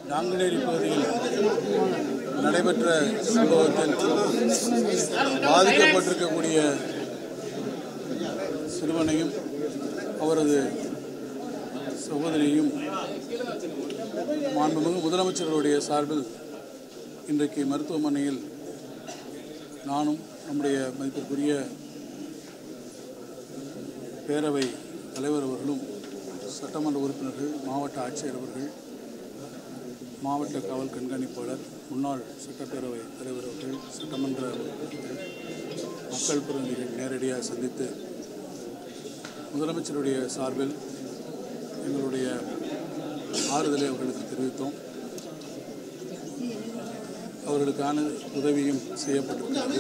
நாங்குநேரி பகுதியில் நடைபெற்ற சம்பவத்தில் பாதிக்கப்பட்டிருக்கக்கூடிய சிறுவனையும் அவரது சகோதரியையும் மாண்புமிகு முதலமைச்சர்களுடைய சார்பில் இன்றைக்கு மருத்துவமனையில் நானும் நம்முடைய மதிப்பிற்குரிய பேரவை தலைவர் அவர்களும் சட்டமன்ற உறுப்பினர்கள் மாவட்ட ஆட்சியர் அவர்கள் மாவட்ட காவல் கண்காணிப்பாளர் முன்னாள் சட்டப்பேரவை தலைவர் அவர்கள் சட்டமன்ற உறுப்பினர்கள் மக்கள் பிரதிநிதிகள் நேரடியாக சந்தித்து முதலமைச்சருடைய சார்பில் எங்களுடைய ஆறுதலை அவர்களுக்கு தெரிவித்தோம் அவர்களுக்கான உதவியும் செய்யப்பட்டிருக்கிறது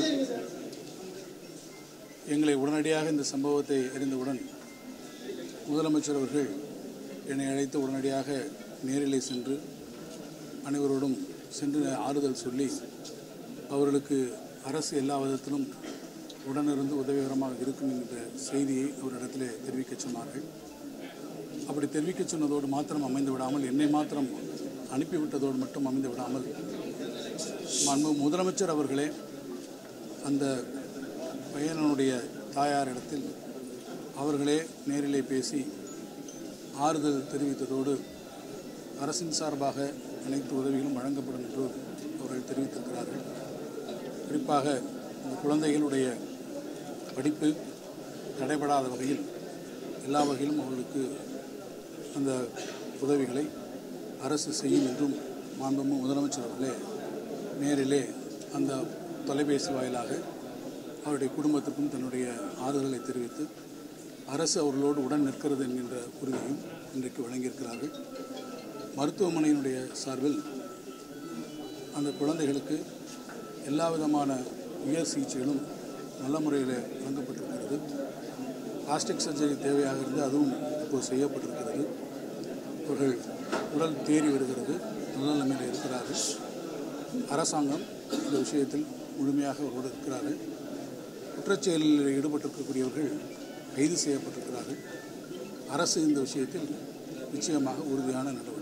எங்களை உடனடியாக இந்த சம்பவத்தை அறிந்தவுடன் முதலமைச்சர் அவர்கள் என்னை அழைத்து உடனடியாக நேரிலே சென்று அனைவரோடும் சென்று ஆறுதல் சொல்லி அவர்களுக்கு அரசு எல்லா விதத்திலும் உடனிருந்து உதவிகரமாக இருக்கும் என்ற செய்தியை அவரிடத்திலே தெரிவிக்க சொன்னார்கள் அப்படி தெரிவிக்க சொன்னதோடு மாத்திரம் அமைந்து விடாமல் என்னை மாத்திரம் அனுப்பிவிட்டதோடு மட்டும் அமைந்து விடாமல் மாண்பு முதலமைச்சர் அவர்களே அந்த பையனுடைய தாயாரிடத்தில் அவர்களே நேரிலே பேசி ஆறுதல் தெரிவித்ததோடு அரசின் சார்பாக அனைத்து உதவிகளும் வழங்கப்படும் என்று அவர்கள் தெரிவித்திருக்கிறார்கள் குறிப்பாக இந்த குழந்தைகளுடைய படிப்பு தடைபடாத வகையில் எல்லா வகையிலும் அவர்களுக்கு அந்த உதவிகளை அரசு செய்யும் என்றும் மாண்புமிகு முதலமைச்சர் அவர்களே நேரிலே அந்த தொலைபேசி வாயிலாக அவருடைய குடும்பத்திற்கும் தன்னுடைய ஆறுதலை தெரிவித்து அரசு அவர்களோடு உடன் நிற்கிறது என்கின்ற உறுதியும் இன்றைக்கு வழங்கியிருக்கிறார்கள் மருத்துவமனையினுடைய சார்பில் அந்த குழந்தைகளுக்கு எல்லா விதமான உயர் சிகிச்சைகளும் நல்ல முறையில் வழங்கப்பட்டிருக்கிறது பிளாஸ்டிக் சர்ஜரி தேவையாக இருந்து அதுவும் இப்போது செய்யப்பட்டிருக்கிறது அவர்கள் உடல் தேறி வருகிறது நல்ல நிலைமையில் இருக்கிறார்கள் அரசாங்கம் இந்த விஷயத்தில் முழுமையாக அவரோடு இருக்கிறார்கள் குற்றச்செயலில் ஈடுபட்டிருக்கக்கூடியவர்கள் கைது செய்யப்பட்டிருக்கிறார்கள் அரசு இந்த விஷயத்தில் நிச்சயமாக உறுதியான நடவடிக்கை